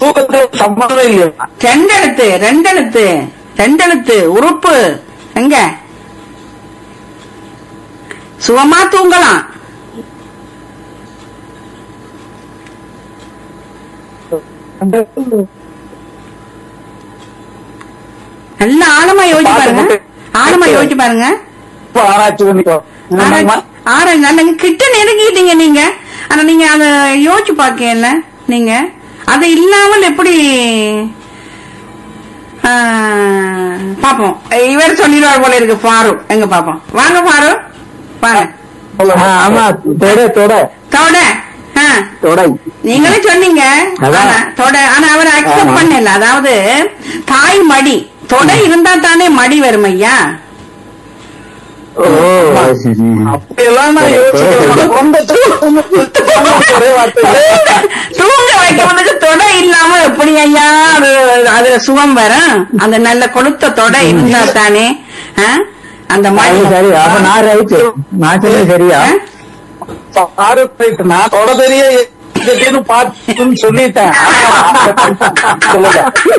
தூக்கத்துல சம்பந்தம் இல்லையா ரெண்டெழுத்து ரெண்டெழுத்து ரெண்டெழுத்து உறுப்பு எங்க சுகமா தூங்கலாம் நல்ல ஆழமா யோசிச்சு பாருங்க ஆழமா யோசிச்சு பாருங்க ஆராய்ச்சி பண்ணிக்கோ ஆராய்ச்சி- ஆராய்ச்சி நல்ல கிட்ட நெருங்கிட்டீங்க நீங்க ஆனா நீங்க அத யோசிச்சு பாக்கல நீங்க அது இல்லாமல் எப்படி ஆ, பாப்போம் இவர் சொல்லிடுவார் போல இருக்கு பாரு எங்க பாப்போம் வாங்க பாரு வாங்க ஆமா தொட தொட தொட ஆ, தொடை நீங்களே சொன்னீங்க அதான். ஆனா, தொட ஆனா அவர் அக்செப்ட் ஆமா. பண்ணல அதாவது தாய் மடி தொடை இருந்தா தானே மடி வரும் ஐயா ஓ அப்படியெல்லாம் நான் யோசிக்கிறேன் ரொம்ப ஒரே வார்த்தை தூங்க வைக்கிறதுக்கு தொடை இல்லாம எப்படி ஐயா அது அது சுகம் வரும் அந்த நல்ல கொளுத்த தொடை இருந்தா தானே ஆ? அந்த மடி சரி அப்ப நான் ரைட்டு நான் சொன்னது சரியா ஆ? ஆறு ரைட்டு நான் தொட தெரிய திடீர்னு பார்த்துன்னு சொல்லிட்டேன் சொல்லுங்க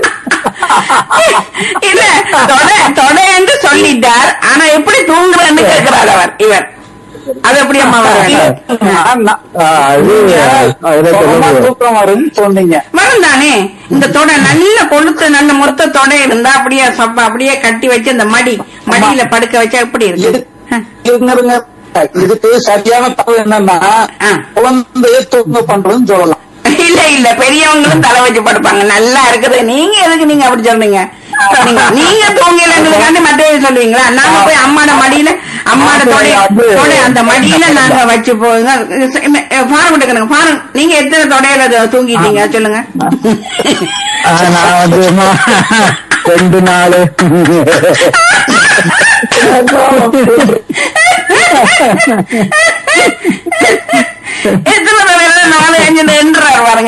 இல்ல தொடை தொடை என்று சொல்லிட்டார் ஆனா எப்படி தூங்குறன்னு கேட்கிறார் அவர் இவர் அது எப்படி அம்மா வரும் நான் நான் அது சுகமா தூக்கம் வரும்னு சொன்னீங்க வரும் தானே இந்த தொடை நல்ல கொளுத்த நல்ல மொத்த தொடை இருந்தா அப்படியே சப்ப அப்படியே கட்டி வச்சு அந்த மடி மடியில படுக்க வச்சா எப்படி இருக்கு ஆ. இருங்க, இருங்க. இதுக்கு சரியான தகவல் என்னன்னா ஆ. குழந்தைய தூங்க பண்றதுன்னு சொல்லலாம் இல்ல இல்ல பெரியவங்களும் தலை வச்சு படுப்பாங்க நல்லா இருக்குது நீங்க எதுக்கு நீங்க அப்படி சொல்றீங்க சொன்னீங்க. நீங்க தூங்கலங்கிறதுக்காண்டி மற்றவங்க சொல்லுவீங்களா நாங்க போய் அம்மாட மடியில அம்மாட தொடை தொடை அந்த மடியில நாங்க வச்சு போங்க ஃபாரம் எடுக்கணுங்க ஃபாரம் நீங்க எத்தனை தொடையில அது தூங்கிட்டீங்க சொல்லுங்க நான் வந்து ரெண்டு நாள் எத்தனை தொடையில நாலு அஞ்சு என்றாரு பாருங்க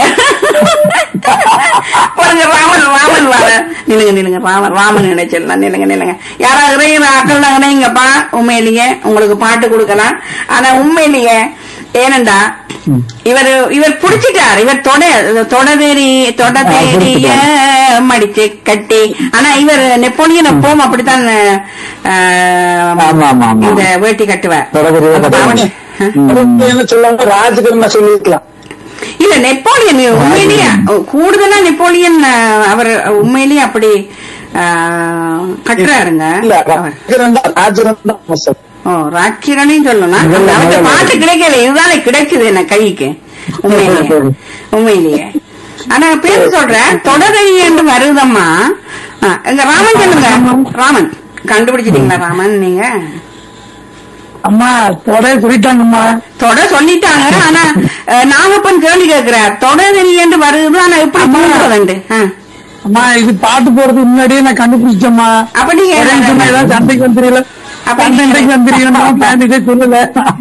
பாருங்க ராமன் ராமன் வார நிலுங்க நிலுங்க ராமன் ராமன் நினைச்சிடலாம் நிலுங்க நிலுங்க யாராவது ஆக்கள் நினைங்கப்பா உண்மையிலேயே உங்களுக்கு பாட்டு கொடுக்கலாம் ஆனா உண்மையிலேயே ஏனண்டா இவர் இவர் புடிச்சிட்டார் இவர் தொட தொடதேரி தொடதேரிய மடிச்சு கட்டி ஆனா இவர் நெப்போலியன் எப்பவும் அப்படித்தான் ஆஹ், ஆமா, ஆமா, ஆமா. இந்த வேட்டி கட்டுவார் தொடதேரிய கட்டுவார். அவன்- என்ன சொல்லுவாங்க ராஜகிரண சொல்லிருக்கலாம் இல்ல நெப்போலியன் உண்மையிலேயே கூடுதலா நெப்போலியன் அஹ், அவர் உண்மையிலேயே அப்படி அஹ், கட்டுறாருங்க இல்ல அவர். ராஜகிரண் தான் ராஜகிரண் தான் அவசரம். ஓ ராக்கிரனையும் சொல்லலாம் இல்ல, அவருக்கு இல்ல. பாட்டு கிடைக்கல இதுதானே கிடைச்சது என்ன கைக்கு உண்மையிலேயே உண்மையிலேயே ஆனா பேர் சொல்றேன் தொடரடி என்று வருதம்மா ஆ, இந்த ராமன் சொல்லுங்க ராமன் கண்டுபிடிச்சிட்டீங்களா ராமன் நீங்க அம்மா தொடைய சொல்லிட்டாங்கம்மா தொட சொல்லிட்டாங்க ஆனா அஹ், நாகப்பன் கேள்வி கேட்கிறார் தொடரடி என்று வருது ஆனா எப்படி தூங்குறதுண்டு ஆ. அம்மா இது பாட்டு போறதுக்கு முன்னாடியே நான் கண்டுபிடிச்சேம்மா அப்ப நீங்க ஒரே சொன்னா ஏதாவது சண்டைக்கு வந்துருல அப்ப சண்டைக்கு வந்துருக்கணும் பேண்டிட்டே சொல்லல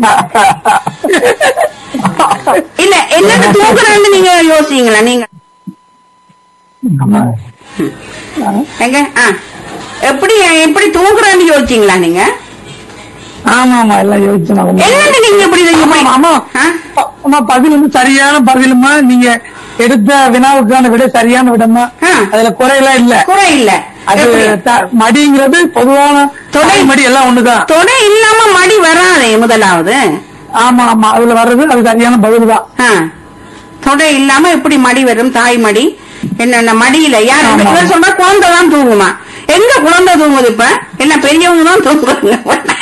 இல்ல என்னது தூங்குறேன்னு நீங்க யோசிங்களா நீங்க ஆமா. எங்க ஆ. எப்படி எப்படி தூங்குறேன்னு யோசிச்சீங்களா நீங்க ஆமா ஆமா எல்லாம் யோசிச்சு என்னன்னு நீங்க எப்படி ஆமா, ஆமா. ஆ? அம்மா பதில் வந்து சரியான பதிலுமா நீங்க எடுத்த வினாவுக்கான விட சரியான விடமா ஆ. அதுல குறையெல்லாம் இல்ல குறை இல்ல அது எப்படி? த- மடிங்கிறது பொதுவான தொடை. தொடை மடி எல்லாம் ஒண்ணுதான் தொடை இல்லாம மடி வராதே முதலாவது ஆமா ஆமா அதுல வர்றது அது சரியான பதில் தான் ஆ. தொடை இல்லாம எப்படி மடி வரும் தாய் மடி என்னென்ன மடியில யார் ஆமா. இவர் சொல்ற குழந்தை தான் தூங்குமா எங்க குழந்தை தூங்குது இப்ப எல்லாம் பெரியவங்க தான் தூங்குறாங்க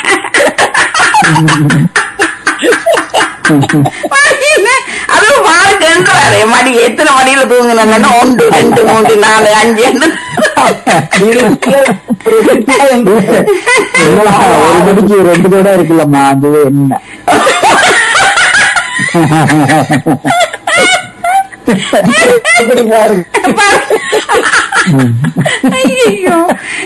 அதுவும் பாருக்குன்றாரு மடி எத்தனை மடியில தூங்குனாங்கன்னா ஒன்று ரெண்டு மூன்று நாலு அஞ்சு ஒரு மணிக்கு ரெண்டு தடவை இருக்குல்லம்மா அது என்ன ஐயோ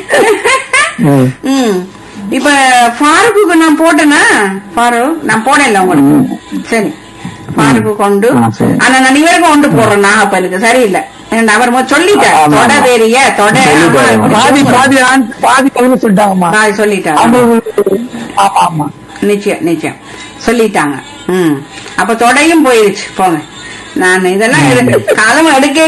ம் இப்ப ஃபாருக்குக்கு நான் போட்டேனா ஃபாரூக் நான் போடல உங்களுக்கு சரி ஃபாருக்கு கொண்டு ஆ, சரி. ஆனா நான் இவருக்கு கொண்டு போடுறேன் நாகப்பலுக்கு சரியில்லை ஏன்னா அவர் முதல்ல சொல்லிட்டார் ஆமா, தொட ஆமா. தெரிய தொட சொல்லிட்டாரு. பாதி பாதி ஆண்- பாதி பதில் சொல்லிட்டாங்கம்மா நான் சொல்லிட்டாங்க அவங்க ஆமா ஆமா நிச்சயம் நிச்சயம் சொல்லிட்டாங்க ம் அப்ப தொடையும் போயிருச்சு போங்க நான் இதெல்லாம் எடு- காலம் எடுக்க